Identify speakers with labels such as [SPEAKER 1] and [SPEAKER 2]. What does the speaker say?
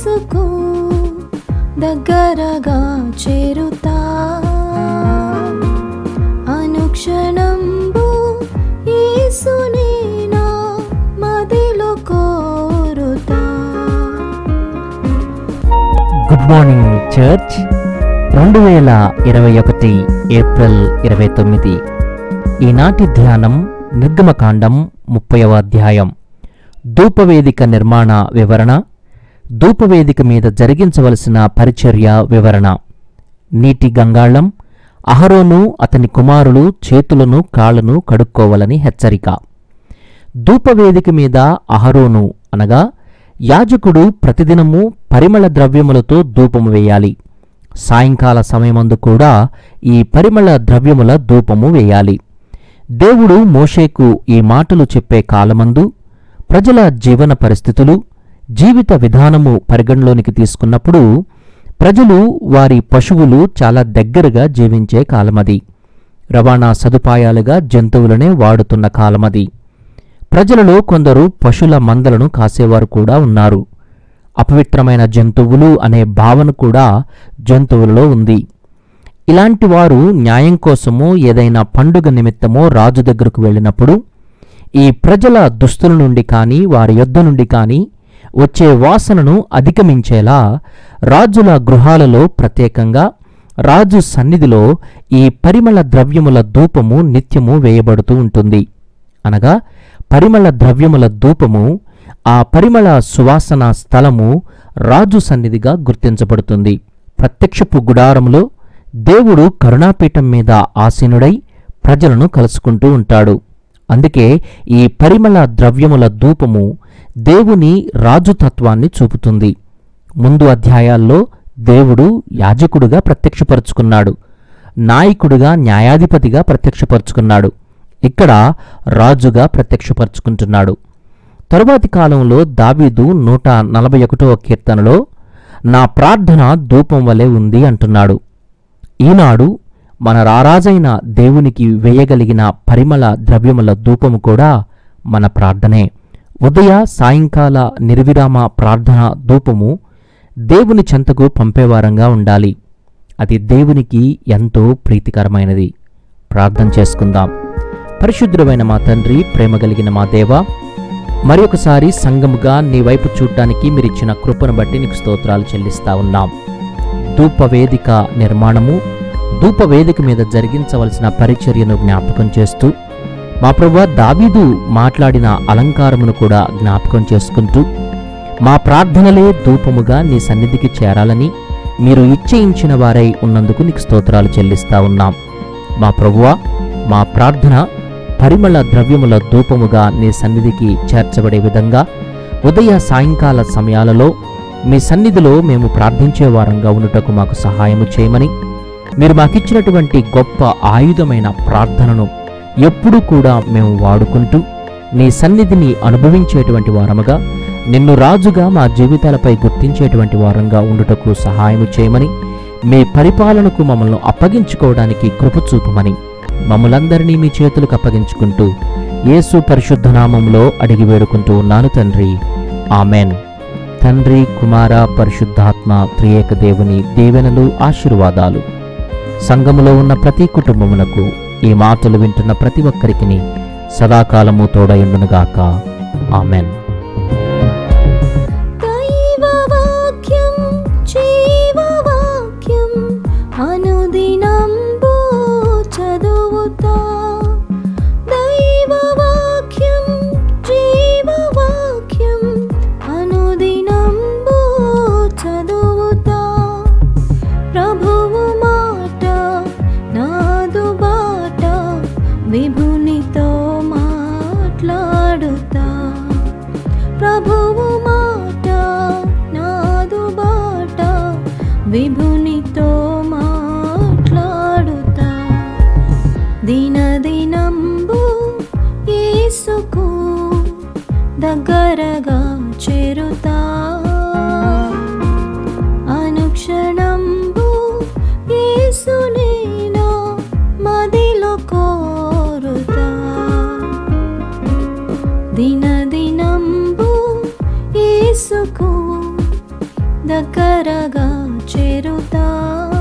[SPEAKER 1] యేసుకు దగ్గరగా చేరుతా అనుక్షణంబు యేసుని నా మదిలో కోరుతా
[SPEAKER 2] గుడ్ మార్నింగ్ చర్చ్ రెండు వేల ఇరవై ఒకటి ఏప్రిల్ ఇరవై తొమ్మిది ఈనాటి ధ్యానం నిర్గమకాండం ముప్పైవ అధ్యాయం ధూపవేదిక నిర్మాణ వివరణ ధూపవేదిక మీద జరిగించవలసిన పరిచర్య వివరణ నీటి గంగాళం అహరోను అతని కుమారులు చేతులను కాళ్ళను కడుక్కోవాలని హెచ్చరిక ధూపవేదిక మీద అహరోను అనగా యాజకుడు ప్రతిదినము పరిమళ ద్రవ్యములతో ధూపము వేయాలి సాయంకాల సమయమందు కూడా ఈ పరిమళ ద్రవ్యముల ధూపము వేయాలి దేవుడు మోషేకు ఈ మాటలు చెప్పే కాలమందు ప్రజల జీవన పరిస్థితులు జీవిత విధానము పరిగణలోనికి తీసుకున్నప్పుడు ప్రజలు వారి పశువులు చాలా దగ్గరగా జీవించే కాలమది రవాణా సదుపాయాలుగా జంతువులనే వాడుతున్న కాలమది ప్రజలలో కొందరు పశుల మందలను కాసేవారు కూడా ఉన్నారు అపవిత్రమైన జంతువులు అనే భావన కూడా జంతువులలో ఉంది ఇలాంటి వారు న్యాయం కోసమో ఏదైనా పండుగ నిమిత్తమో రాజు దగ్గరకు వెళ్ళినప్పుడు ఈ ప్రజల దుస్తుల నుండి కానీ వారి యొద్ద నుండి కానీ వచ్చే వాసనను అధిగమించేలా రాజుల గృహాలలో ప్రత్యేకంగా రాజు సన్నిధిలో ఈ పరిమళ ద్రవ్యముల ధూపము నిత్యము వేయబడుతూ ఉంటుంది అనగా పరిమళ ద్రవ్యముల ధూపము ఆ పరిమళ సువాసన స్థలము రాజు సన్నిధిగా గుర్తించబడుతుంది ప్రత్యక్షపు గుడారములో దేవుడు కరుణాపీఠం మీద ఆసీనుడై ప్రజలను కలుసుకుంటూ ఉంటాడు అందుకే ఈ పరిమళ ద్రవ్యముల ధూపము దేవుని రాజుతత్వాన్ని చూపుతుంది ముందు అధ్యాయాల్లో దేవుడు యాజకుడుగా ప్రత్యక్షపరుచుకున్నాడు నాయకుడుగా న్యాయాధిపతిగా ప్రత్యక్షపరుచుకున్నాడు ఇక్కడ రాజుగా ప్రత్యక్షపరుచుకుంటున్నాడు తరువాతి కాలంలో దావీదు నూట నలభై ఒకటవ కీర్తనలో నా ప్రార్థన ధూపం వలె ఉంది అంటున్నాడు ఈనాడు మన రారాజైన దేవునికి వేయగలిగిన పరిమళ ద్రవ్యముల ధూపము కూడా మన ప్రార్థనే ఉదయ సాయంకాల నిర్విరామ ప్రార్థన ధూపము దేవుని చెంతకు పంపేవారంగా ఉండాలి అది దేవునికి ఎంతో ప్రీతికరమైనది ప్రార్థన చేసుకుందాం పరిశుద్ధుడమైన మా తండ్రి ప్రేమ కలిగిన మా దేవ మరి ఒకసారి సంఘముగా నీ వైపు చూడటానికి మీరిచ్చిన కృపను బట్టి నీకు స్తోత్రాలు చెల్లిస్తా ఉన్నాం ధూపవేదిక నిర్మాణము ధూపవేదిక మీద జరిగించవలసిన పరిచర్యను జ్ఞాపకం చేస్తూ మా ప్రభు దావీదు మాట్లాడిన అలంకారమును కూడా జ్ఞాపకం చేసుకుంటూ మా ప్రార్థనలే ధూపముగా నీ సన్నిధికి చేరాలని మీరు ఇచ్చయించిన వారై ఉన్నందుకు నీకు స్తోత్రాలు చెల్లిస్తా ఉన్నాం మా ప్రభువా మా ప్రార్థన పరిమళ ద్రవ్యముల ధూపముగా నీ సన్నిధికి చేర్చబడే విధంగా ఉదయ సాయంకాల సమయాలలో మీ సన్నిధిలో మేము ప్రార్థించే వారంగా ఉండుటకు మాకు సహాయము చేయమని మీరు మాకిచ్చినటువంటి గొప్ప ఆయుధమైన ప్రార్థనను ఎప్పుడూ కూడా మేము వాడుకుంటూ నీ సన్నిధిని అనుభవించేటువంటి వారముగా నిన్ను రాజుగా మా జీవితాలపై గుర్తించేటువంటి వారంగా ఉండుటకు సహాయము చేయమని మీ పరిపాలనకు మమ్మల్ని అప్పగించుకోవడానికి కృప చూపమని మమ్మలందరినీ మీ చేతులకు అప్పగించుకుంటూ యేసు పరిశుద్ధ నామంలో అడిగి వేడుకుంటూ ఉన్నాను తండ్రి ఆమెన్ తండ్రి కుమార పరిశుద్ధాత్మ త్రియేక దేవుని దీవెనలు ఆశీర్వాదాలు సంఘములో ఉన్న ప్రతి కుటుంబమునకు ఈ మాటలు వింటున్న ప్రతి ఒక్కరికి సదాకాలము తోడయుండునుగాక ఆమెన్
[SPEAKER 1] దైవవాక్యం జీవవాక్యం అనుదినంబు చదువుతా దైవవాక్యం జీవవాక్యం అనుదినంబు చదువుతా ప్రభువు మాట నాదు బాట విభునితో మాట్లాడుతా ప్రభువు మాట నాదు బాట విభునితో మాట్లాడుతా దినదినంబు యేసుకు దగ్గరగా చేరుతా అనుక్షణంబు యేసుని నా మదిలో కోరుతా దినదినంబు యేసుకు దగ్గరగా చేరుతా